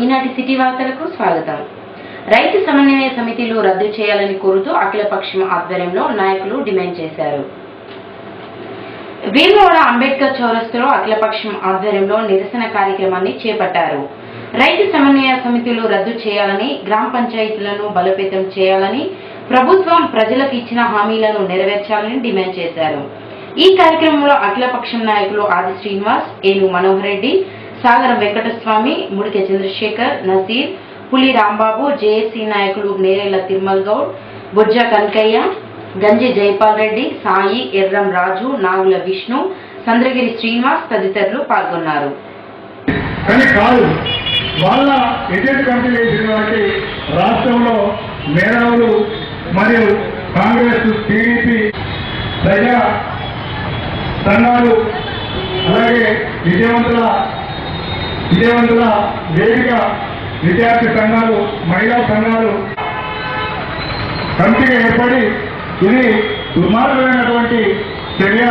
ఈనాటి సిటీ వార్తలకు స్వాగతం రైతు సమన్వయ సమితిలు రద్దు చేయాలని కోరుతూ అఖిలపక్షం ఆధ్వర్యంలో నాయకులు డిమాండ్ చేశారు భీమవడ అంబేద్కర్ చౌరస్తులో అఖిలపక్షం ఆధ్వర్యంలో నిరసన కార్యక్రమాన్ని చేపట్టారు రైతు సమన్వయ సమితులు రద్దు చేయాలని గ్రామ పంచాయతీలను బలోపేతం చేయాలని ప్రభుత్వం ప్రజలకు ఇచ్చిన హామీలను నెరవేర్చాలని డిమాండ్ చేశారు ఈ కార్యక్రమంలో అఖిలపక్షం నాయకులు ఆది శ్రీనివాస్ ఏను మనోహర్ రెడ్డి సాగరం వెంకటస్వామి ముడికె చంద్రశేఖర్ నసీర్ పులి రాంబాబు జేఏసీ నాయకులు నేరేళ్ల తిరుమల్ గౌడ్ బుజ్జ కనకయ్య గంజి జైపాల్ రెడ్డి సాయి ఎర్రం రాజు నాగుల విష్ణు చంద్రగిరి శ్రీనివాస్ తదితరులు పాల్గొన్నారు కానీ కాదు వాళ్ళ ఏజెంట్ కంపెనీ వేసిన వాళ్ళకి రాష్ట్రంలో మేధావులు మరియు కాంగ్రెస్ టీడీపీ ప్రజా సంఘాలు అలాగే విజయవంతుల విజయవంతుల వేదిక విద్యార్థి సంఘాలు మహిళా సంఘాలు కమిటీగా ఏర్పడి ఇది దుర్మార్గమైనటువంటి చర్య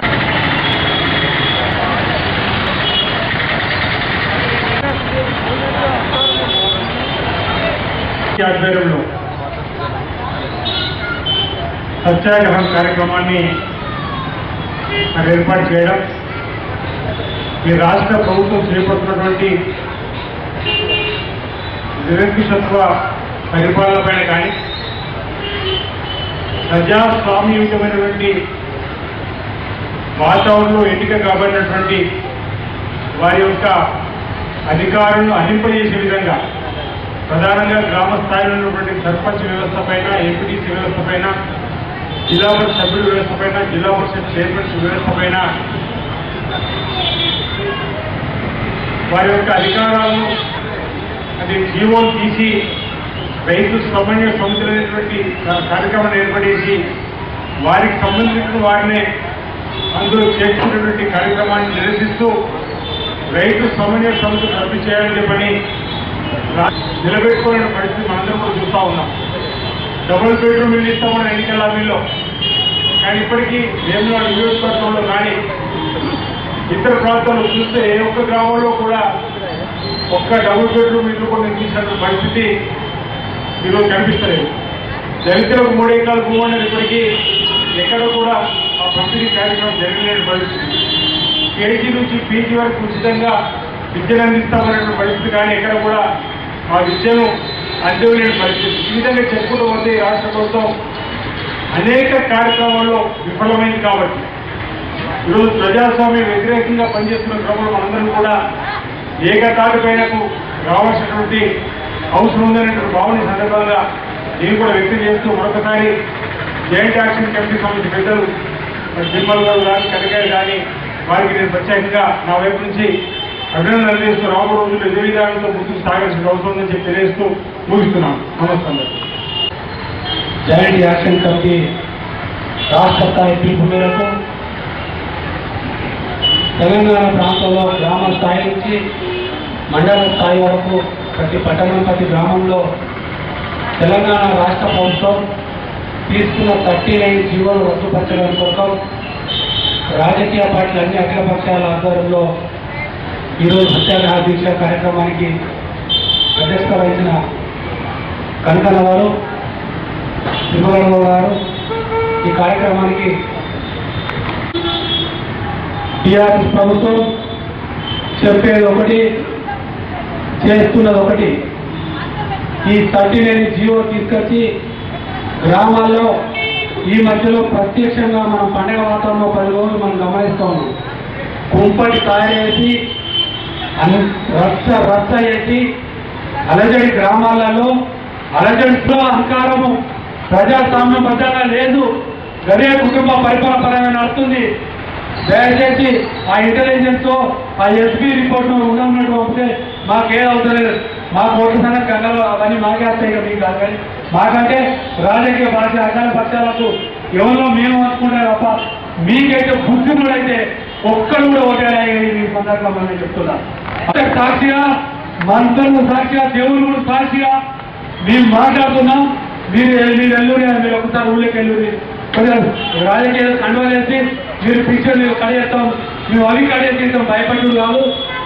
ఆధ్వర్యంలో సత్యాగ్రహం కార్యక్రమాన్ని నాకు ఏర్పాటు చేయడం ఈ రాష్ట్ర ప్రభుత్వం చేపడుతున్నటువంటి నిరంకుశత్వ పరిపాలనపైన కానీ ప్రజాస్వామ్యయుతమైనటువంటి వాతావరణంలో ఎన్నిక కాబడినటువంటి వారి యొక్క అధికారులను అహింపజేసే విధంగా ప్రధానంగా గ్రామ స్థాయిలో ఉన్నటువంటి సర్పంచ్ వ్యవస్థ పైన ఎంపీటీసీ వ్యవస్థ పైన జిల్లా పరిషత్ సభ్యుల వ్యవస్థ పైన జిల్లా పరిషత్ చైర్మన్స్ వ్యవస్థ పైన వారి యొక్క అధికారాలను అది జీవోలు తీసి రైతు సమన్వయ సమితులు అనేటువంటి కా- కార్యక్రమాన్ని ఏర్పడేసి వారికి సంబంధించిన వారిని అందులో చేర్చుకున్నటువంటి కార్యక్రమాన్ని నిరసిస్తూ రైతు సమన్వయ సమితులు రద్దు చేయాలని చెప్పని రా- నిలబెట్టుకోలేని పరిస్థితి మనందరం కూడా చూస్తా ఉన్నాం డబుల్ బెడ్రూమ్ ఇల్లు ఇస్తామని ఎన్నికల హామీలో కానీ ఇప్పటికీ వేములవాడ నియోజకవర్గంలో కానీ ఇతర ప్రాంతాల్లో చూస్తే ఏ ఒక్క గ్రామంలో కూడా ఒక్క డబుల్ బెడ్రూమ్ ఇల్లు కూడా నిర్మించిన పరిస్థితి ఈరోజు కనిపిస్తలేదు దళితులకు మూడు ఎకరాలు భూమి అనేది ఇప్పటికీ ఎక్కడ కూడా ఆ పంపిణీ కార్యక్రమం జరగలేని పరిస్థితి కేజీ నుంచి పీజీ వరకు ఉచితంగా విద్యను అందిస్తామనే పరిస్థితి కానీ ఎక్కడ కూడా ఆ విద్యను అందివ్వలేని పరిస్థితి ఈ విధంగా చెప్పుకుంటూ పోతే ఈ రాష్ట్ర ప్రభుత్వం అనేక కార్యక్రమాల్లో విఫలమైంది కాబట్టి ఈరోజు ప్రజాస్వామ్య వ్యతిరేకంగా పనిచేస్తున్న క్రమంలో మనందరం కూడా ఏకతాటి పైనకు రావాల్సినటువంటి అవసరం ఉందనేటువంటి భావన ఈ సందర్భంగా నేను కూడా వ్యక్తం చేస్తూ మరొకసారి జాయింట్ యాక్షన్ కమిటీ సంబంధించిన పెద్దలు మరి తిరుమల గారు కానీ కనకాయ కానీ వారికి నేను ప్రత్యేకంగా నా వైపు నుంచి అభినందనలు తెలియజేస్తూ రాబో రోజుల్లో ఇదే విధానంతో ముందుకు సాగాల్సిన అవసరం ఉందని చెప్పి తెలియజేస్తూ ముగిస్తున్నాను నమస్కారం జాయింట్ యాక్షన్ కమిటీ రాష్ట్ర స్థాయి పిలుపు మేరకు తెలంగాణ ప్రాంతంలో గ్రామ స్థాయి నుంచి మండల స్థాయి వరకు ప్రతి పట్టణం ప్రతి గ్రామంలో తెలంగాణ రాష్ట్ర ప్రభుత్వం తీసుకున్న థర్టీ నైన్ జీవోలు రద్దుపరచడం కోసం రాజకీయ పార్టీలు అన్ని అఖిల పక్షాల ఆధ్వర్యంలో ఈరోజు సత్యాగ్రహ దీక్ష కార్యక్రమానికి అధ్యక్షత వహించిన కనకన్న వారు తిమ్మగడరావు గారు ఈ కార్యక్రమానికి టీఆర్ఎస్ ప్రభుత్వం చెప్పేది ఒకటి చేస్తున్నది ఒకటి ఈ థర్టీ నైన్ జియో తీసుకొచ్చి గ్రామాల్లో ఈ మధ్యలో ప్రత్యక్షంగా మనం పండగ వాతావరణంలో పది రోజులు మనం గమనిస్తూ ఉన్నాం కుంపటి తయారేసి అన్ రచ్చ రచ్చ చేసి అలజడి గ్రామాలలో అలజడిలో అహంకారము ప్రజాస్వామ్యబద్ధంగా లేదు గదే కుటుంబ పరిపాలన పరంగా నడుస్తుంది దయచేసి ఆ ఇంటెలిజెన్స్ ఆ ఎస్పీ రిపోర్ట్ ఉన్నట్టు పంపితే మాకేం అవుతలేదు మాకు ఓటు సంగతి కంగారు అవన్నీ మాకే వస్తాయి కదా మీకు కాదు కానీ మాకంటే రాజకీయ పార్టీ అకాల పక్షాలకు ఎవరో మేము అనుకుంటారు తప్ప మీకైతే బుద్ధి కూడా అయితే ఒక్కడు కూడా ఓటేయాలి ఈ సందర్భంగా నేను చెప్తున్నా అంతకు సాక్షిగా మంత్రులు సాక్షిగా దేవుడు కూడా సాక్షిగా మేము మాట్లాడుతున్నాం మీరు మీరు ఎల్లూరి మీరు ఒకసారి ఊళ్ళోకి ఎల్లూరి కొద్దిగా రాజకీయ కండువలేసి మీరు పిక్చర్ మీరు కడిగేస్తాం మేము అవి కడిగేస్తాం భయపడ్డు కాదు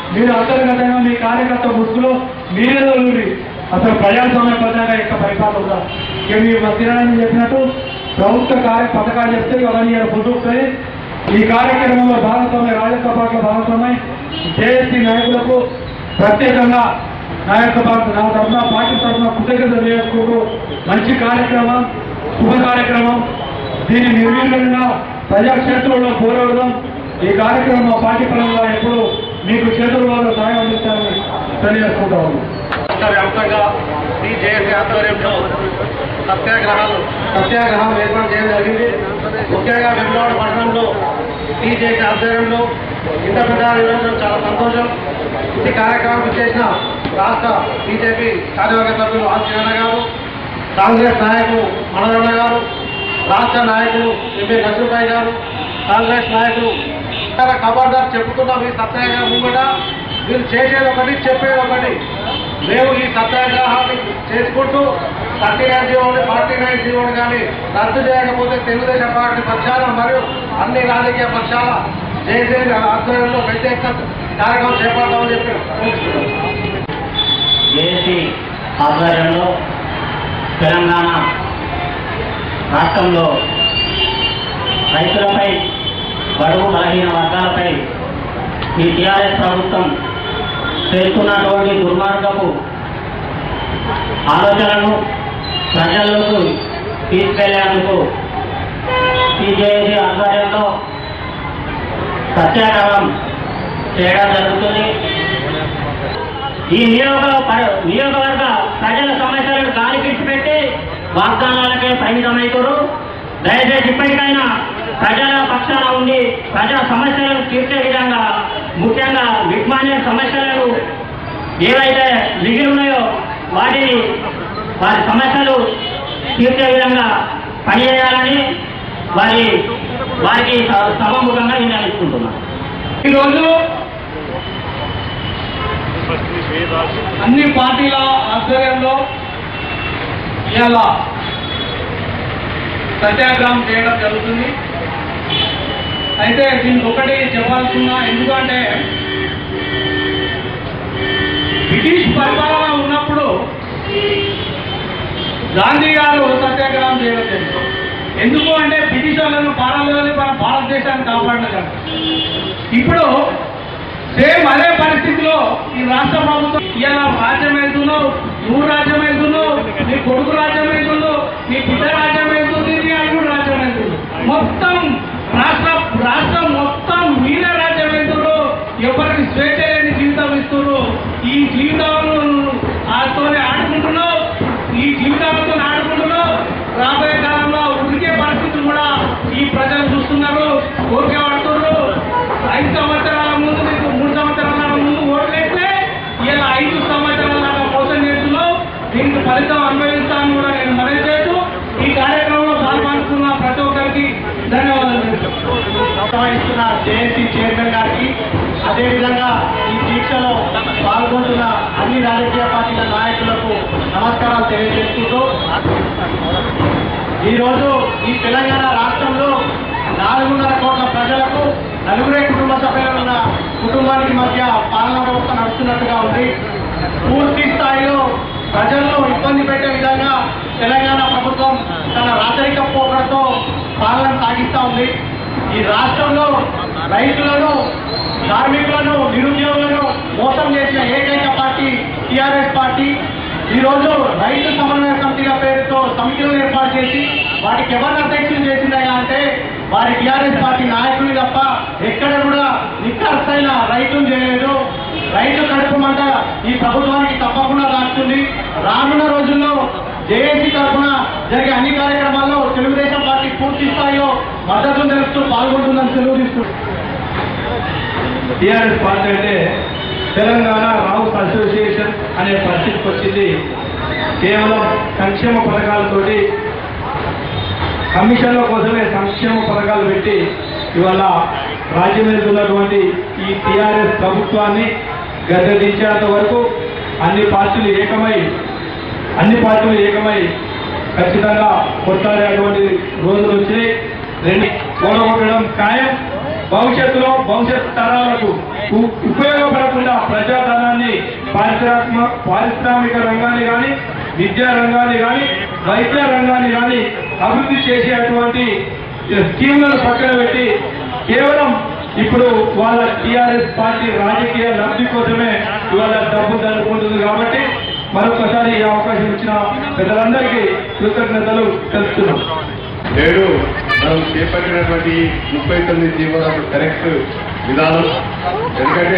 మీరు అంతర్గతంగా మీ కార్యకర్త ముసుగులో మీరే తోలుడి అసలు ప్రజాస్వామ్య పరంగా యొక్క పరిపాలన ఉందా ఇక మీరు మధ్యాహ్నం చెప్పినట్టు ప్రభుత్వ కార్య పథకాలు చెప్తే అవన్నీ పొందుతాయి ఈ కార్యక్రమంలో భాగస్వామ్య రాజకీయ పార్టీల భాగస్వామ్య జేఎస్సీ నాయకులకు ప్రత్యేకంగా నా యొక్క పా- నా తరఫున పార్టీ తరఫున కృతజ్ఞత చేసుకుంటూ మంచి కార్యక్రమం శుభ కార్యక్రమం దీన్ని నిర్వీర్యంగా ప్రజాక్షేత్రంలో పోరాడడం ఈ కార్యక్రమం మా పార్టీ పరంగా ఎప్పుడు మీకు చేతుల్లో సహాయం అందిస్తారని తెలియజేసుకుంటా ఉన్నాం రాష్ట్ర వ్యాప్తంగా జేఏసీ ఆధ్వర్యంలో సత్యాగ్రహాలు సత్యాగ్రహాలు ఏర్పాటు చేయడం జరిగింది ముఖ్యంగా వెంబడ పట్టణంలో టీజేసీ ఆధ్వర్యంలో ఇంత పెద్ద నిర్వహించడం చాలా సంతోషం ఈ కార్యక్రమం చేసిన రాష్ట్ర బీజేపీ కార్యవర్గ సభ్యులు ఆర్ కిరణ్ గారు కాంగ్రెస్ నాయకులు మనోరణ గారు రాష్ట్ర నాయకులు ఎంపీ నసరుభాయ్ గారు కాంగ్రెస్ నాయకులు ఖబర్దార్ చెప్పుతున్నాం ఈ సత్యాగ్రహం ముంగట మీరు చేసేది ఒకటి చెప్పేది ఒకటి మేము ఈ సత్యాగ్రహాన్ని చేసుకుంటూ థర్టీ నైన్ జీవోని ఫార్టీ నైన్ జీవోని కానీ రద్దు చేయకపోతే తెలుగుదేశం పార్టీ పక్షాల మరియు అన్ని రాజకీయ పక్షాల జేజేని ఆధ్వర్యంలో పెద్ద ఎత్తున కార్యక్రమం చేపడతామని చెప్పి కోరుతున్నాను. జేఏసీ ఆధ్వర్యంలో తెలంగాణ రాష్ట్రంలో రైతులపై బడుగు బలహీన వర్గాలపై ఈ టీఆర్ఎస్ ప్రభుత్వం చేస్తున్నటువంటి దుర్మార్గపు ఆలోచనలను ప్రజల్లోకి తీసుకెళ్లేందుకు టీజేఏసీ ఆధ్వర్యంలో సత్యాగ్రహం చేయడం జరుగుతుంది ఈ నియోగ ప- నియోగవర్గ ప్రజల సమస్యలను గాలికిడిచి పెట్టి వాగ్దానాలకే పరిమితమవుతారు దయచేసి ఇప్పటికైనా ప్రజల పక్షాన ఉండి ప్రజల సమస్యలను తీర్చే విధంగా ముఖ్యంగా విజ్ఞాన సమస్యలను ఏవైతే మిగిలి ఉన్నాయో వాటిని వారి సమస్యలు తీర్చే విధంగా పనిచేయాలని వారి వారికి స- సభాముఖంగా నిర్ణయించుకుంటున్నాను ఈరోజు అన్ని పార్టీల ఆధ్వర్యంలో ఇవాళ సత్యాగ్రహం చేయడం జరుగుతుంది అయితే దీనికి ఒకటి చెప్పాల్సిన ఎందుకంటే బ్రిటిష్ పరిపాలన ఉన్నప్పుడు గాంధీ గారు సత్యాగ్రహం చేయడం జరిగింది ఎందుకు అంటే బ్రిటిష్ వాళ్ళను పాలనలోని మన భారతదేశాన్ని కాపాడలేదు ఇప్పుడు సేమ్ అదే పరిస్థితిలో ఈ రాష్ట్ర ప్రభుత్వం ఇలా రాజ్యం వెళ్తున్నావు నువ్వు రాజ్యం వెళ్తున్నావు నీ కొడుకు రాజ్యం వెళ్తున్నావు నీ బిడ్డ రాజ్యం వెళ్తుంది నీ అల్లుడు రాజ్యం వెళ్తుంది మొత్తం రాష్ట్ర రాష్ట్రం మొత్తం మీరే రాజ్యం వెళ్తున్నారు ఎవరికి స్వేచ్ఛ లేని జీవితం ఇస్తున్నారు ఈ జీవితాలను ఆతోనే ఆడుకుంటున్నావు ఈ జీవితాలతో ఆడుకుంటున్నావు రాబోయే కాలంలో ఉడికే పరిస్థితులు కూడా ఈ ప్రజలు చూస్తున్నారు ఓకే పడుతున్నారు ఐదు సంవత్సరాల ముందు నీకు మూడు సంవత్సరాల ముందు ఓట్లేస్తే ఇలా ఐదు సంవత్సరాల దాకా మోసం చేస్తున్నావు దీనికి ఫలితం అనుభవిస్తాను కూడా నేను మనవి చేస్తూ ఈ కార్యక్రమంలో పాల్పంచుకున్న ప్రతి ఒక్కరికి ధన్యవాదాలు నిర్వహిస్తున్న జేఏసీ చైర్మన్ గారికి అదేవిధంగా ఈ దీక్షలో పాల్గొంటున్న అన్ని రాజకీయ పార్టీల నాయకులకు నమస్కారాలు తెలియజేసుకుంటూ ఈరోజు ఈ తెలంగాణ రాష్ట్రంలో నాలుగున్నర కోట్ల ప్రజలకు నలుగురే కుటుంబ సభ్యులు ఉన్న కుటుంబానికి మధ్య పాలనా వ్యవస్థ నడుస్తున్నట్టుగా ఉంది పూర్తి స్థాయిలో ప్రజలను ఇబ్బంది పెట్టే విధంగా తెలంగాణ ప్రభుత్వం తన రాచరిక పోకడతో పాలన సాగిస్తూ ఉంది ఈ రాష్ట్రంలో రైతులను కార్మికులను నిరుద్యోగులను మోసం చేసిన ఏకైక పార్టీ టీఆర్ఎస్ పార్టీ ఈ రోజు రైతు సమన్వయ సమితిగా పేరుతో సమితులను ఏర్పాటు చేసి వాటికి ఎవరిని అధ్యక్షులు చేసిందయ్యా అంటే వారి టీఆర్ఎస్ పార్టీ నాయకులు తప్ప ఎక్కడ కూడా నిక్కర్సైన రైతులు చేయలేదు రైతు కడుపు మంట ఈ ప్రభుత్వానికి తప్పకుండా రాస్తుంది రానున్న రోజుల్లో జేఏసీ తరఫున జరిగే అన్ని కార్యక్రమాల్లో తెలుగుదేశం పార్టీ పూర్తి స్థాయిలో మద్దతు తెలుస్తూ పాల్గొంటుందని తెలుగుదిస్తూ టీఆర్ఎస్ పార్టీ అంటే తెలంగాణ రౌస్ అసోసియేషన్ అనే పరిస్థితికి వచ్చింది కేవలం సంక్షేమ పథకాలతోటి కమిషన్ల కోసమే సంక్షేమ పథకాలు పెట్టి ఇవాళ రాజ్యం వెళ్తున్నటువంటి ఈ టీఆర్ఎస్ ప్రభుత్వాన్ని గద్దెదించేంత వరకు అన్ని పార్టీలు ఏకమై అన్ని పార్టీలు ఏకమై ఖచ్చితంగా కొట్లాడేటువంటి రోజులు వచ్చాయి రెండు కూడగొట్టడం ఖాయం భవిష్యత్తులో భవిష్యత్ తరాలకు ఉ- ఉపయోగపడకుండా పారిశ్రామిక రంగాన్ని కానీ విద్యా రంగాన్ని కానీ వైద్య రంగాన్ని కానీ అభివృద్ధి చేసేటువంటి స్కీములను పక్కన పెట్టి కేవలం ఇప్పుడు వాళ్ళ టీఆర్ఎస్ పార్టీ రాజకీయ లబ్ధి కోసమే ఇవాళ డబ్బు జరుపుకుంటుంది కాబట్టి మరొకసారి ఈ అవకాశం ఇచ్చిన పెద్దలందరికీ కృతజ్ఞతలు తెలుస్తున్నాం నేడు మనం చేపట్టినటువంటి ముప్పై తొమ్మిది జీవోల కరెక్ట్ విధానం ఎందుకంటే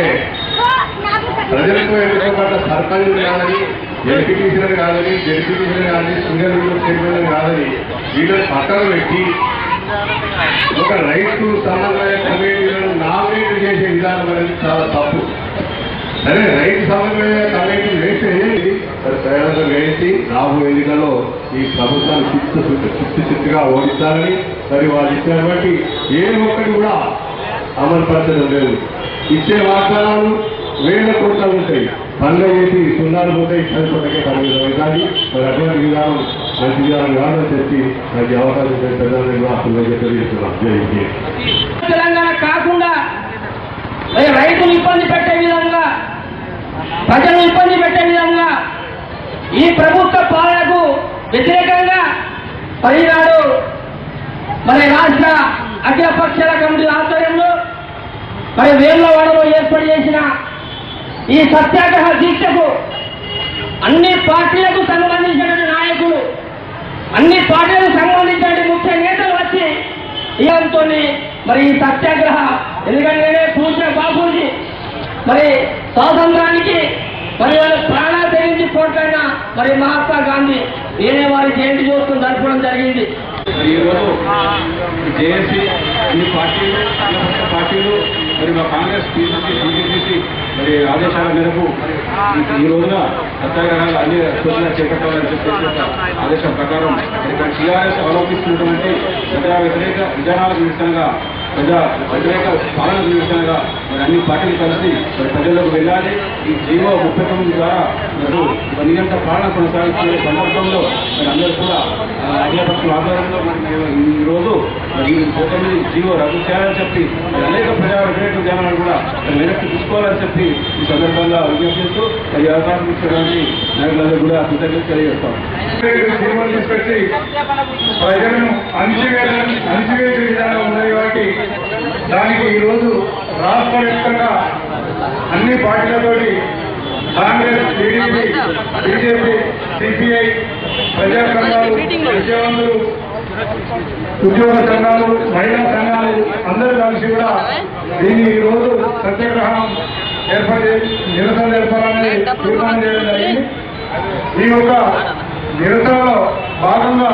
ప్రజలకు ఎన్నుకోబడ్డ సర్పంచ్ కాదని ఎంపీటీసీలను కాదని జడ్పీటీసీలను కాదని సింగల్ విండో చైర్మన్ కాదని వీళ్ళని పక్కన పెట్టి ఒక రైతు సమన్వయ కమిటీలను నామినేట్ చేసే విధానం అనేది చాలా తప్పు సరే రైతు సమన్వయ కమిటీ వేస్తే మరి ప్రయాణంలో వేసి రాబో ఎన్నికల్లో ఈ ప్రభుత్వాన్ని చిత్తు చిత్తు చిత్తుగా ఓడించాలని మరి వాళ్ళు ఇచ్చినటువంటి ఏ ఒక్కటి కూడా అమలు పరచడం లేదు ఇచ్చే వాగ్దానాలు వేల కోట్ల ఉంటాయి పనులు చేసి సున్నాలు పోతాయి చనిపోతే పరిమితం అవుతుంది మరి అటువంటి విధానం మంచి విధానం కాదని చెప్పి నాకు ఈ అవకాశం ఇచ్చిన పెద్దలను కూడా తెలియజేస్తున్నాం జై హింద్. తెలంగాణ కాకుండా మరి రైతులు ఇబ్బంది పెట్టే విధంగా ప్రజలు ఇబ్బంది పెట్టే విధంగా ఈ ప్రభుత్వ పాలనకు వ్యతిరేకంగా మరి ఈనాడు మరి రాష్ట్ర అఖిల పక్షాల కమిటీ ఆధ్వర్యంలో మరి వేములవాడలో ఏర్పాటు చేసిన ఈ సత్యాగ్రహ దీక్షకు అన్ని పార్టీలకు సంబంధించిన నాయకులు అన్ని పార్టీలకు సంబంధించిన ముఖ్య నేతలు వచ్చి ఇదంతో మరి ఈ సత్యాగ్రహ ఎందుకంటే నేనే పూసిన బాబూజీ మరి స్వాతంత్రానికి మరి వాళ్ళ ప్రాణాలు తెగించి పోట్లాడిన మరి మహాత్మా గాంధీ నేనే వారి జయంతి చూసుకుని జరపడం జరిగింది మరి ఈరోజు జేఏసీ అన్ని పార్టీలు అన్ని పక్ష పార్టీలు మరి మా కాంగ్రెస్ పీసీసీ బీజేపీసీ మరి ఆదేశాల మేరకు ఈ- ఈ రోజున సత్యాగ్రహాలు అన్ని రోజున చేపట్టాలని చెప్పేసి ఒక ఆదేశం ప్రకారం ఇక్కడ టీఆర్ఎస్ అవలంబిస్తున్నటువంటి ప్రజా వ్యతిరేక విధానాలకు నిరసనగా ప్రజా వ్యతిరేక పాలనకు నిరసనగా మరి అన్ని పార్టీలు కలిసి మరి ప్రజల్లోకి వెళ్ళాలి ఈ జీవో ముప్పై తొమ్మిది ద్వారా మరి ఒక నియంత పాలన కొనసాగుతున్న సందర్భంలో మరి అందరూ కూడా ఆ, అఖిలపక్షం ఆధ్వర్యంలో మరి మేము ఈ రోజు మరి ఈ ముప్పై తొమ్మిది జీవో రద్దు చేయాలని చెప్పి మరి అనేక ప్రజా వ్యతిరేక విధానాలు కూడా మరి వెనక్కి తీసుకోవాలని చెప్పి ఈ సందర్భంగా విజ్ఞప్తిస్తూ మరి ఈ అవకాశం ఇచ్చినటువంటి నాయకులందరూ కూడా కృతజ్ఞత తెలియజేస్తాం జీవనం తీసుకొచ్చి ప్రజలను అణిచివేత అణిచివేసే విధానం ఉన్నది కాబట్టి దానికి ఈరోజు రాష్ట్ర వ్యాప్తంగా అన్ని పార్టీలతోటి కాంగ్రెస్ టీడీపీ బీజేపీ సిపిఐ ప్రజా సంఘాలు విద్యావంతులు ఉద్యోగ సంఘాలు మహిళా సంఘాలు అందరూ కలిసి కూడా దీన్ని ఈ రోజు సత్యాగ్రహం ఏర్పాటు చేసి నిరసన జరపాలని తీర్మానం చేయడం జరిగింది ఈ యొక్క నిరసనలో భాగంగా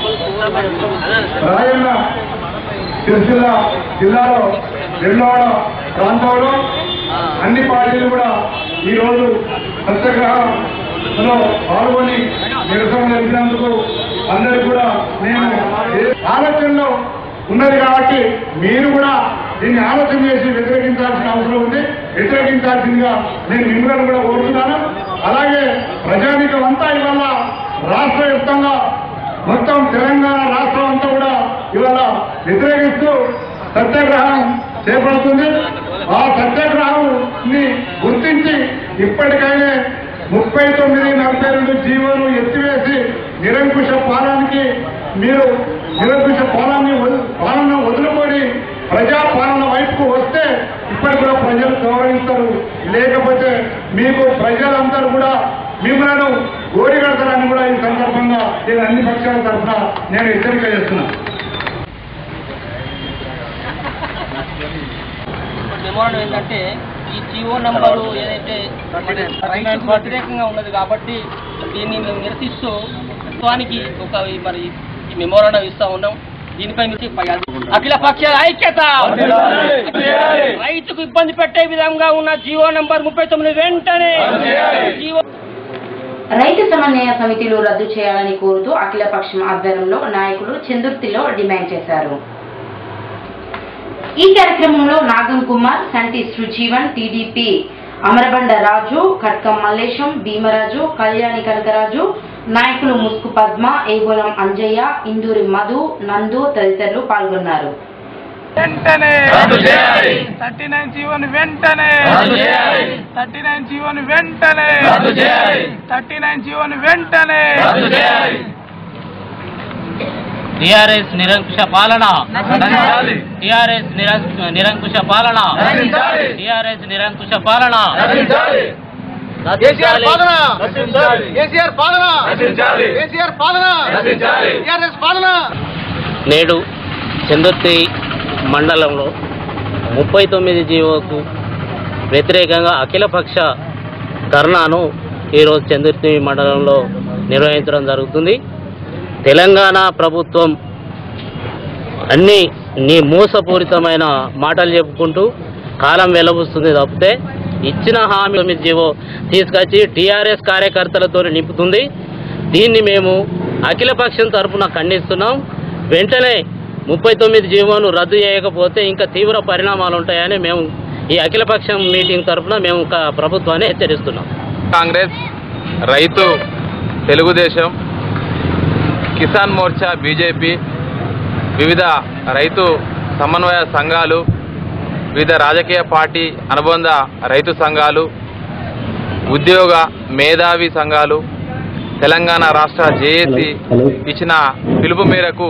రాయన్న సిరిసిల్ల జిల్లాలో వెల్లవాడ ప్రాంతంలో అన్ని పార్టీలు కూడా ఈ రోజు సత్యాగ్రహంలో పాల్గొని నిరసన జరిపినందుకు అందరికీ కూడా నేను ఏ- ఆలోచనలో ఉన్నది కాబట్టి మీరు కూడా దీన్ని ఆలోచన చేసి వ్యతిరేకించాల్సిన అవసరం ఉంది వ్యతిరేకించాల్సిందిగా నేను మిమ్మల్ని కూడా కోరుతున్నాను అలాగే ప్రజానీకం అంతా ఇవాళ రాష్ట్ర వ్యాప్తంగా మొత్తం తెలంగాణ రాష్ట్రం అంతా కూడా ఇవాళ వ్యతిరేకిస్తూ సత్యాగ్రహం చేపడుతుంది ఆ సత్యాగ్రహం ని గుర్తించి ఇప్పటికైనా ముప్పై తొమ్మిది నలభై రెండు జీవోలు ఎత్తివేసి నిరంకుశ పాలనకి మీరు నిరంకుశ పాలనని వదు- పాలన వదులుకొని ప్రజా పాలన వైపుకు వస్తే ఇప్పటి కూడా ప్రజలు గౌరవిస్తారు లేకపోతే మీకు ప్రజలందరూ కూడా మిమ్మల్ని ఓడిగడతారని కూడా ఈ సందర్భంగా నేను అన్ని పక్షాల తరఫున నేను హెచ్చరిక చేస్తున్నాను మెమోరం ఏంటంటే ఈ జియో నంబరు ఏదైతే రైతుకు వ్యతిరేకంగా ఉన్నది కాబట్టి దీన్ని మేము నిరసిస్తూ ప్రభుత్వానికి ఒక ఈ మరి ఈ మెమోరాండం ఇస్తా ఉన్నాం దీనిపై నుంచి పై అధి- అఖిల పక్ష ఐక్యత రైతుకు ఇబ్బంది పెట్టే విధంగా ఉన్న జియో నంబర్ ముప్పై తొమ్మిది వెంటనే జియో రైతు సమన్వయ సమితిలు రద్దు చేయాలని కోరుతూ అఖిలపక్షం ఆధ్వర్యంలో నాయకులు చందుర్తిలో డిమాండ్ చేశారు ఈ కార్యక్రమంలో నాగం కుమార్ సంటి సుజీవన్ టీడీపీ అమరబండ రాజు కట్కం మల్లేశం భీమరాజు కళ్యాణి కనకరాజు నాయకులు ముస్కు పద్మ ఏగోలం అంజయ్య ఇందూరి మధు నందు తదితరులు పాల్గొన్నారు వెంటనే రద్దు చేయాలి. థర్టీ నైన్ జీవోని వెంటనే రద్దు చేయాలి. థర్టీ నైన్ జీవోని వెంటనే రద్దు చేయాలి. థర్టీ నైన్ జీవోని వెంటనే రద్దు చేయాలి. టిఆర్ఎస్ నిరంకుశ పాలన నశించాలి. టిఆర్ఎస్ నిరంకుశ పాలన నశించాలి. టిఆర్ఎస్ నిరంకుశ పాలన నశించాలి. నశించాలి. నశించాలి. కేసీఆర్ పాలన నశించాలి. కేసీఆర్ పాలన నశించాలి. టీఆర్ఎస్ పాలన నేడు చందుర్తి మండలంలో ముప్పై తొమ్మిది జీవోకు వ్యతిరేకంగా అఖిలపక్ష ధర్నాను ఈరోజు చందుర్తి మండలంలో నిర్వహించడం జరుగుతుంది తెలంగాణ ప్రభుత్వం అన్ని నీ మోసపూరితమైన మాటలు చెప్పుకుంటూ కాలం వెలబుస్తుంది తప్పితే ఇచ్చిన హామీ తొమ్మిది జీవో తీసుకొచ్చి టీఆర్ఎస్ కార్యకర్తలతో నింపుతుంది దీన్ని మేము అఖిలపక్షం తరఫున ఖండిస్తున్నాం వెంటనే ముప్పై తొమ్మిది జీవోను రద్దు చేయకపోతే ఇంకా తీవ్ర పరిణామాలు ఉంటాయని మేము ఈ అఖిలపక్షం మీటింగ్ తరఫున మేము ఒక ప్రభుత్వాన్ని హెచ్చరిస్తున్నాం కాంగ్రెస్ రైతు తెలుగుదేశం కిసాన్ మోర్చా బీజేపీ వివిధ రైతు సమన్వయ సంఘాలు వివిధ రాజకీయ పార్టీ అనుబంధ రైతు సంఘాలు ఉద్యోగ మేధావి సంఘాలు తెలంగాణ రాష్ట్ర జేఏసీ ఇచ్చిన పిలుపు మేరకు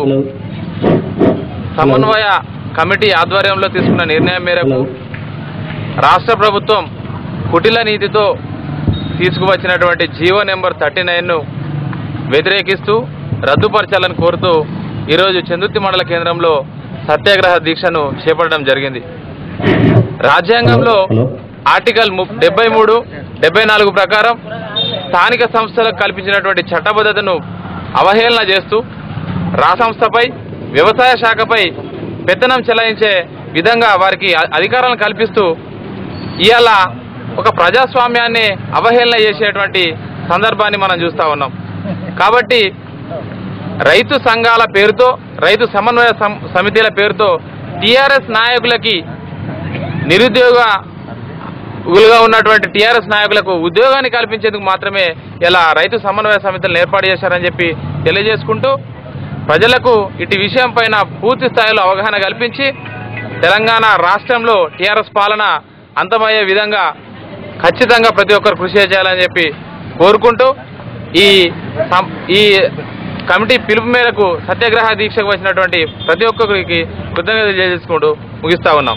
సమన్వయ కమిటీ ఆధ్వర్యంలో తీసుకున్న నిర్ణయం మేరకు రాష్ట్ర ప్రభుత్వం కుటిల నీతితో తీసుకువచ్చినటువంటి జీవో నెంబర్ థర్టీ నైన్ను వ్యతిరేకిస్తూ రద్దుపరచాలని కోరుతూ ఈరోజు చందుర్తి మండల కేంద్రంలో సత్యాగ్రహ దీక్షను చేపట్టడం జరిగింది రాజ్యాంగంలో ఆర్టికల్ డెబ్బై మూడు డెబ్బై నాలుగు ప్రకారం స్థానిక సంస్థలకు కల్పించినటువంటి చట్టబద్ధతను అవహేళన చేస్తూ రా సంస్థపై వ్యవసాయ శాఖపై పెత్తనం చెలాయించే విధంగా వారికి అ- అధికారాలను కల్పిస్తూ ఇవాళ ఒక ప్రజాస్వామ్యాన్ని అవహేళన చేసేటువంటి సందర్భాన్ని మనం చూస్తా ఉన్నాం కాబట్టి రైతు సంఘాల పేరుతో రైతు సమన్వయ సం- సమితిల పేరుతో టీఆర్ఎస్ నాయకులకి నిరుద్యోగ గా ఉన్నటువంటి టీఆర్ఎస్ నాయకులకు ఉద్యోగాన్ని కల్పించేందుకు మాత్రమే ఇలా రైతు సమన్వయ సమితులను ఏర్పాటు చేశారని చెప్పి తెలియజేసుకుంటూ ప్రజలకు ఇటు విషయం పైన పూర్తి స్థాయిలో అవగాహన కల్పించి తెలంగాణ రాష్ట్రంలో టీఆర్ఎస్ పాలన అంతమయ్యే విధంగా ఖచ్చితంగా ప్రతి ఒక్కరు కృషి చేయాలని చెప్పి కోరుకుంటూ ఈ సం- ఈ కమిటీ పిలుపు మేరకు సత్యాగ్రహ దీక్షకు వచ్చినటువంటి ప్రతి ఒక్కరికి కృతజ్ఞతలు తెలియజేసుకుంటూ ముగిస్తా ఉన్నాం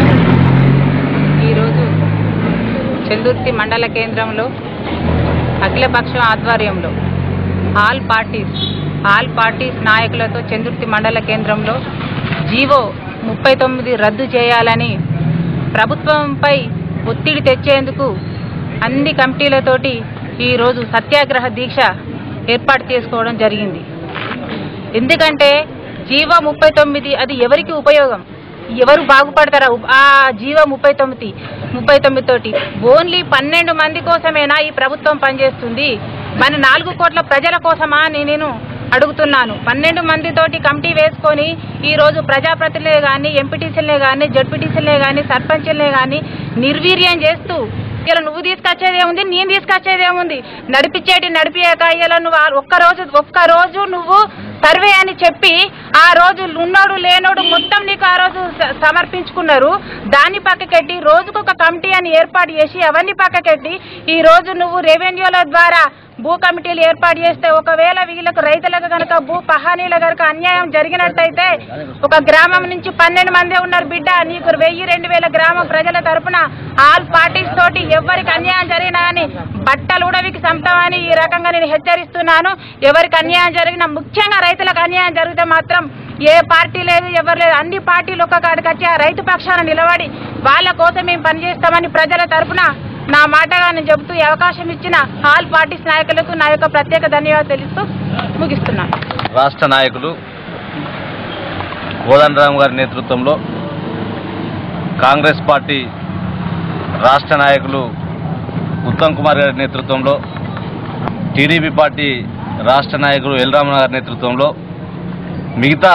ఈరోజు చందుర్తి మండల కేంద్రంలో అఖిలపక్షం ఆధ్వర్యంలో ఆల్ పార్టీస్ ఆల్ పార్టీస్ నాయకులతో చందుర్తి మండల కేంద్రంలో జీవో ముప్పై తొమ్మిది రద్దు చేయాలని ప్రభుత్వంపై ఒత్తిడి తెచ్చేందుకు అన్ని కమిటీలతోటి ఈరోజు సత్యాగ్రహ దీక్ష ఏర్పాటు చేసుకోవడం జరిగింది ఎందుకంటే జీవో ముప్పై తొమ్మిది అది ఎవరికి ఉపయోగం ఎవరు బాగుపడతారా ఉప్- ఆ జీవో ముప్పై తొమ్మిది ముప్పై తొమ్మిది తోటి ఓన్లీ పన్నెండు మంది కోసమేనా ఈ ప్రభుత్వం పనిచేస్తుంది మన నాలుగు కోట్ల ప్రజల కోసమా అని నేను అడుగుతున్నాను పన్నెండు మందితోటి కమిటీ వేసుకొని ఈ రోజు ప్రజాప్రతినిధులే కానీ ఎంపీటీసీలే కానీ జడ్పీటీసీలే కానీ సర్పంచులే కానీ నిర్వీర్యం చేస్తూ ఇలా నువ్వు తీసుకొచ్చేది ఏముంది నేను తీసుకొచ్చేది ఏముంది నడిపించేటి నడిపియాక ఇలా నువ్వు ఆ ఒక్క రోజు ఒక్క రోజు నువ్వు సర్వే అని చెప్పి ఆ రోజు ఉన్నోడు లేనోడు మొత్తం నీకు ఆ రోజు స- సమర్పించుకున్నారు దాన్ని పక్కకెట్టి రోజుకొక కమిటీ అని ఏర్పాటు చేసి అవన్నీ పక్కకెట్టి ఈ రోజు నువ్వు రెవెన్యూల ద్వారా భూ కమిటీలు ఏర్పాటు చేస్తే ఒకవేళ వీళ్ళకు రైతులకు కనుక భూ పహానీల కనుక అన్యాయం జరిగినట్టయితే ఒక గ్రామం నుంచి పన్నెండు మందే ఉన్నారు బిడ్డ నీకు వెయ్యి రెండు వేల గ్రామం ప్రజల తరపున ఆల్ పార్టీస్ తోటి ఎవరికి అన్యాయం జరిగినా కానీ బట్టలు ఉడవికి సంపుతామని ఈ రకంగా నేను హెచ్చరిస్తున్నాను ఎవరికి అన్యాయం జరిగినా ముఖ్యంగా రైతులకు అన్యాయం జరిగితే మాత్రం ఏ పార్టీ లేదు ఎవరు లేదు అన్ని పార్టీలు ఒక్క కాడికి వచ్చి ఆ రైతు పక్షాన నిలబడి వాళ్ళ కోసం మేము పనిచేస్తామని ప్రజల తరపున నా మాటగా నేను చెబుతూ ఈ అవకాశం ఇచ్చిన ఆల్ పార్టీస్ నాయకులకు నా యొక్క ప్రత్యేక ధన్యవాదాలు తెలుస్తూ ముగిస్తున్నాను రాష్ట్ర నాయకులు కోదండరామ్ గారి నేతృత్వంలో కాంగ్రెస్ పార్టీ రాష్ట్ర నాయకులు ఉత్తమ్ కుమార్ గారి నేతృత్వంలో టీడీపీ పార్టీ రాష్ట్ర నాయకులు ఎల్రామన్ గారి నేతృత్వంలో మిగతా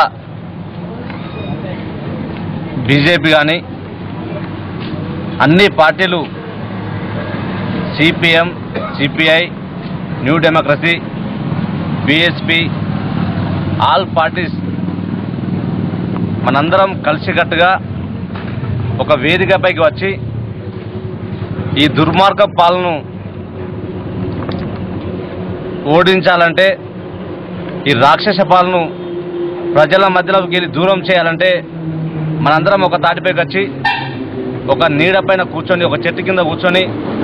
బీజేపీ కానీ అన్ని పార్టీలు CPM CPI new democracy BSP all parties మనందరం కలిసికట్టుగా ఒక వేదికపైకి వచ్చి ఈ దుర్మార్గ పాలన ఓడించాలంటే ఈ రాక్షస పాలన ప్రజల మధ్యలోకి వెళ్ళి దూరం చేయాలంటే మనందరం ఒక తాటిపైకి వచ్చి ఒక నీడ పైన కూర్చొని ఒక చెట్టు కింద కూర్చొని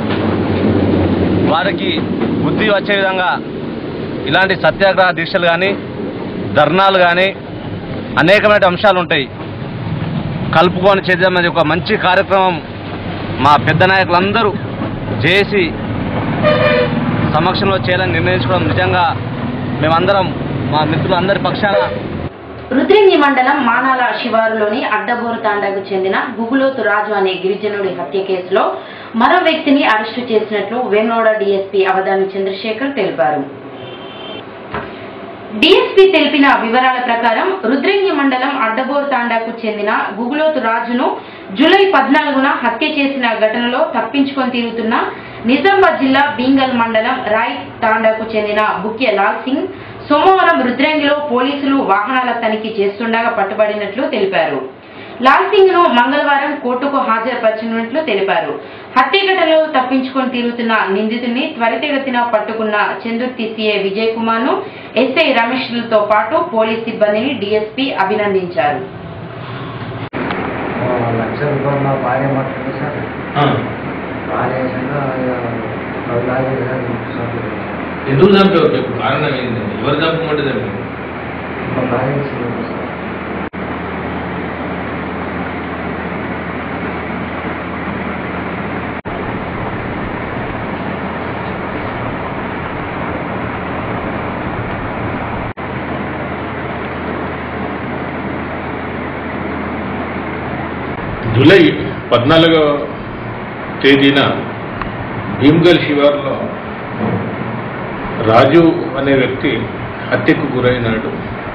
వారికి బుద్ధి వచ్చే విధంగా ఇలాంటి సత్యాగ్రహ దీక్షలు కానీ ధర్నాలు కానీ అనేకమైన అంశాలు ఉంటాయి కలుపుకొని చేద్దాం అనేది ఒక మంచి కార్యక్రమం మా పెద్ద నాయకులందరూ చేసి సమక్షంలో చేయాలని నిర్ణయించుకోవడం నిజంగా మేమందరం మా మిత్రులందరి పక్షాన రుద్రింగి మండలం మానాల శివారులోని అడ్డబోరు తాండాకు చెందిన గుగులోతు రాజు అనే గిరిజనుడి హత్య కేసులో మరో వ్యక్తిని అరెస్టు చేసినట్లు వేమోడ డీఎస్పీ అవధాని చంద్రశేఖర్ తెలిపారు డీఎస్పీ తెలిపిన వివరాల ప్రకారం రుద్రంగి మండలం అడ్డబోరు తాండాకు చెందిన గుగులోతు రాజును జూలై పద్నాలుగున హత్య చేసిన ఘటనలో తప్పించుకొని తిరుగుతున్న నిజామాబాద్ జిల్లా బీంగల్ మండలం రాయ్ తాండాకు చెందిన బుక్య లాల్ సింగ్ సోమవారం రుద్రంగిలో పోలీసులు వాహనాల తనిఖీ చేస్తుండగా పట్టుబడినట్లు తెలిపారు లాల్ సింగ్ ను మంగళవారం కోర్టుకు హాజరుపరచనున్నట్లు తెలిపారు హత్య ఘటనలో తప్పించుకొని తిరుగుతున్న నిందితుడిని త్వరితగతిన పట్టుకున్న చందుర్తి సీఐ విజయ్ కుమార్ ను ఎస్ఐ రమేష్లతో పాటు పోలీస్ సిబ్బందిని డీఎస్పీ అభినందించారు లక్ష రూపాయలు మా భార్య మాట్లాడింది సార్ భార్య వేసాక పది లాగే సార్ ఎందుకు చంపావు చెప్పు కారణం ఏంటండి ఎవరు చంపమంటే చంపారు మా భార్య వేసింది సార్ జూలై పద్నాలుగో తేదీన భీమ్గల్ శివార్లో రాజు అనే వ్యక్తి హత్యకు గురైనాడు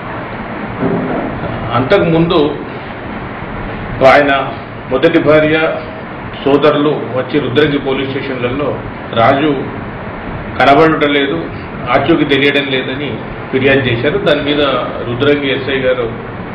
అంతకుముందు ఆయన మొదటి భార్య సోదరులు వచ్చి రుద్రగి పోలీస్ స్టేషన్లలో రాజు కనబడటం లేదు ఆచూకి తెలియడం లేదని ఫిర్యాదు చేశారు దాని మీద రుద్రంగి ఎస్ఐ గారు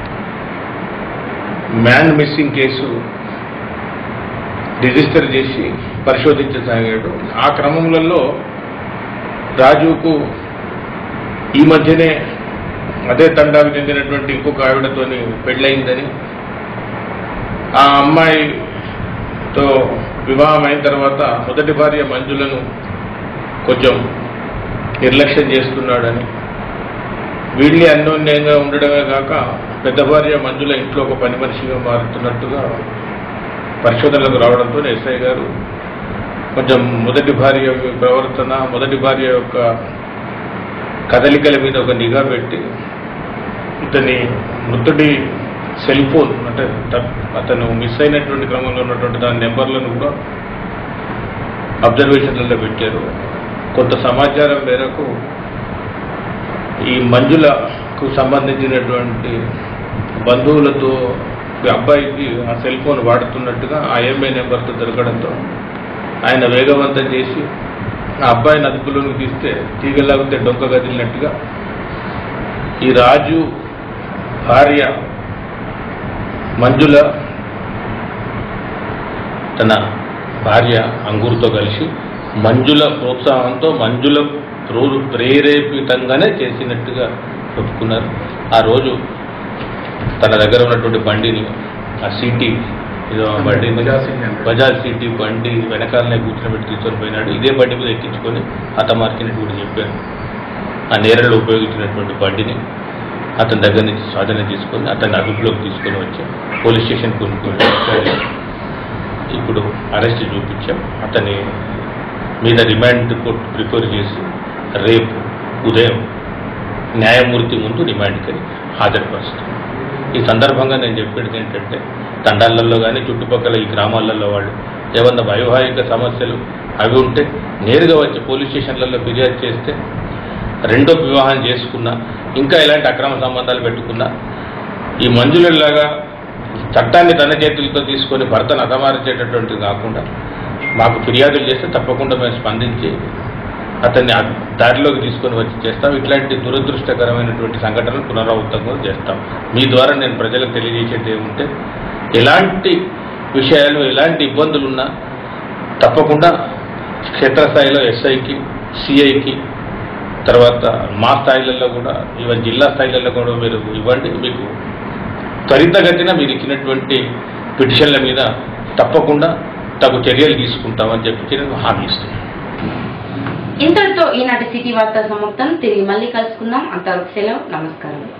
మ్యాన్ మిస్సింగ్ కేసు రిజిస్టర్ చేసి పరిశోధించసాగాడు ఆ క్రమంలో రాజుకు ఈ మధ్యనే అదే తండాకు చెందినటువంటి ఇంకొక ఆవిడతోని పెళ్ళయిందని ఆ అమ్మాయితో వివాహం అయిన తర్వాత మొదటి భార్య మంజులను కొంచెం నిర్లక్ష్యం చేస్తున్నాడని వీళ్ళే అన్యోన్యంగా ఉండడమే కాక పెద్ద భార్య మంజుల ఇంట్లో ఒక పని మనిషిగా మారుతున్నట్టుగా పరిశోధనలకు రావడంతో ఎస్ఐ గారు కొంచెం మొదటి భార్య ప్రవర్తన మొదటి భార్య యొక్క కదలికల మీద ఒక నిఘా పెట్టి ఇతని మృతుడి సెల్ ఫోన్ అంటే త- అతను మిస్ అయినటువంటి క్రమంలో ఉన్నటువంటి దాని నెంబర్లను కూడా అబ్జర్వేషన్లలో పెట్టారు కొంత సమాచారం మేరకు ఈ మంజులకు సంబంధించినటువంటి బంధువులతో ఈ అబ్బాయికి ఆ సెల్ ఫోన్ వాడుతున్నట్టుగా ఆ ఎంఐ నెంబర్తో దొరకడంతో ఆయన వేగవంతం చేసి ఆ అబ్బాయిని అదుపులోకి తీస్తే తీగలాగితే డొంక కదిలినట్టుగా ఈ రాజు భార్య మంజుల తన భార్య అంగూరుతో కలిసి మంజుల ప్రోత్సాహంతో మంజుల రోజు ప్రేరేపితంగానే చేసినట్టుగా చెప్పుకున్నారు ఆ రోజు తన దగ్గర ఉన్నటువంటి బండిని ఆ సిటీ ఏదో బండి బజాజ్ సిటీ బండి వెనకాలనే కూర్చోబెట్టి తీసుకొని పోయినాడు ఇదే బండి మీద ఎక్కించుకొని హతమార్కినట్టు కూడా చెప్పారు ఆ నేరలో ఉపయోగించినటువంటి బండిని అతని దగ్గర నుంచి స్వాధీనం తీసుకొని అతన్ని అదుపులోకి తీసుకొని వచ్చాం పోలీస్ స్టేషన్ కొనుక్కొని వచ్చారు. ఇప్పుడు అరెస్ట్ చూపించాం అతని మీద రిమాండ్ కోర్టు ప్రిపేర్ చేసి రేపు ఉదయం న్యాయమూర్తి ముందు రిమాండ్కి హాజరుపరుస్తాం ఈ సందర్భంగా నేను చెప్పేది ఏంటంటే తండాలలో కానీ చుట్టుపక్కల ఈ గ్రామాలలో వాళ్ళు ఏమన్నా వైవాహిక సమస్యలు అవి ఉంటే నేరుగా వచ్చి పోలీస్ స్టేషన్లలో ఫిర్యాదు చేస్తే రెండో వివాహం చేసుకున్నా ఇంకా ఇలాంటి అక్రమ సంబంధాలు పెట్టుకున్నా ఈ మంజులలాగా చట్టాన్ని తన చేతులతో తీసుకొని భర్తను అతమార్చేటటువంటిది కాకుండా మాకు ఫిర్యాదులు చేస్తే తప్పకుండా మేము స్పందించి అతన్ని ఆ దారిలోకి తీసుకొని వచ్చి చేస్తాం ఇట్లాంటి దురదృష్టకరమైనటువంటి సంఘటనలు పునరావృతం కూడా చేస్తాం మీ ద్వారా నేను ప్రజలకు తెలియజేసేది ఏముంటే ఎలాంటి విషయాలు ఎలాంటి ఇబ్బందులు ఉన్నా తప్పకుండా క్షేత్రస్థాయిలో ఎస్ఐకి సిఐకి తర్వాత మా స్థాయిలలో కూడా ఈవెన్ జిల్లా స్థాయిలలో కూడా మీరు ఇవ్వండి మీకు త్వరితగతిన మీరు ఇచ్చినటువంటి పిటిషన్ల మీద తప్పకుండా తగు చర్యలు తీసుకుంటామని చెప్పి నేను హామీ ఇస్తున్నాను ఇంతటితో ఈనాటి సిటీ వార్తా సమాప్తం తిరిగి మళ్ళీ కలుసుకుందాం అంతవరకు సెలవు నమస్కారం